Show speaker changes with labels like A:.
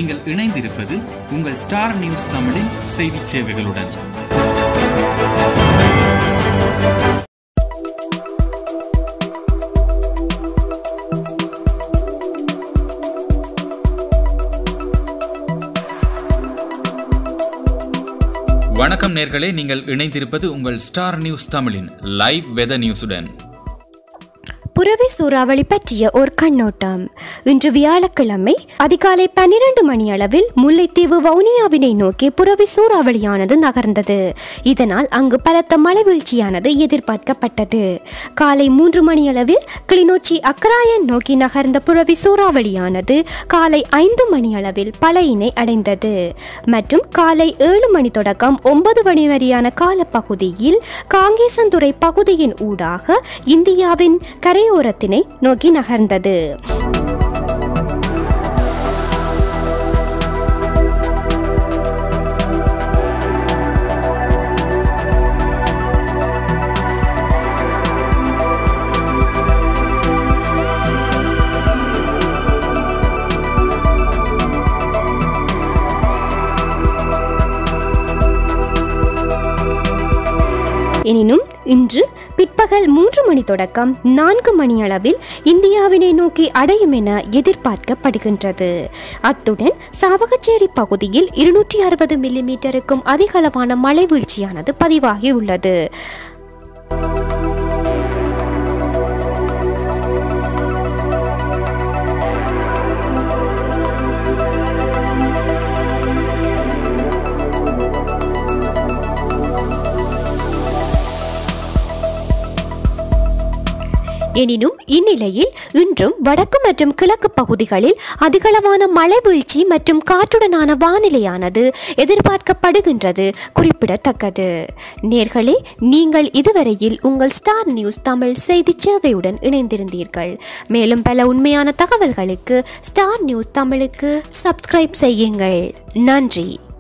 A: நீங்கள் இணைந்திருப்பது உங்கள் ஸ்டார் நியூஸ் தமிழின் செய்திச் சேவைகளுடன் வணக்கம் நேர்களே நீங்கள் இணைந்திருப்பது உங்கள் ஸ்டார் நியூஸ் தமிழின் லைவ் வெதர் நியூஸுடன்
B: புரவி சூறாவளி பற்றிய ஒரு கண்ணோட்டம் இன்று வியாழக்கிழமை அதிகாலை பன்னிரண்டு மணி அளவில் முல்லைத்தீவு வவுனியாவினை நோக்கி புரவி சூறாவளியானது நகர்ந்தது இதனால் அங்கு பலத்த மழை வீழ்ச்சியானது எதிர்பார்க்கப்பட்டது காலை மூன்று மணி அளவில் கிளிநொச்சி அக்கராயன் நோக்கி நகர்ந்த புரவி சூறாவளியானது காலை ஐந்து மணி அளவில் பழையினை அடைந்தது மற்றும் காலை ஏழு மணி தொடக்கம் ஒன்பது மணி வரையான காலப்பகுதியில் காங்கேசந்துறை பகுதியின் ஊடாக இந்தியாவின் கரையோரத்தினை நோக்கி நகர்ந்தது எனினும் இன்று பிற்பகல் மூன்று மணி தொடக்கம் நான்கு மணி அளவில் இந்தியாவினை நோக்கி அடையும் என எதிர்பார்க்கப்படுகின்றது அத்துடன் சாவகச்சேரி பகுதியில் இருநூற்றி அறுபது மில்லிமீட்டருக்கும் அதிக அளவான மழை வீழ்ச்சியானது பதிவாகியுள்ளது எனினும் இந்நிலையில் இன்றும் வடக்கு மற்றும் கிழக்கு பகுதிகளில் அதிகளவான மழை வீழ்ச்சி மற்றும் காற்றுடனான வானிலையானது எதிர்பார்க்கப்படுகின்றது குறிப்பிடத்தக்கது நேர்களே நீங்கள் இதுவரையில் உங்கள் ஸ்டார் நியூஸ் தமிழ் செய்தி சேவையுடன் இணைந்திருந்தீர்கள் மேலும் பல உண்மையான தகவல்களுக்கு ஸ்டார் நியூஸ் தமிழுக்கு சப்ஸ்கிரைப் செய்யுங்கள் நன்றி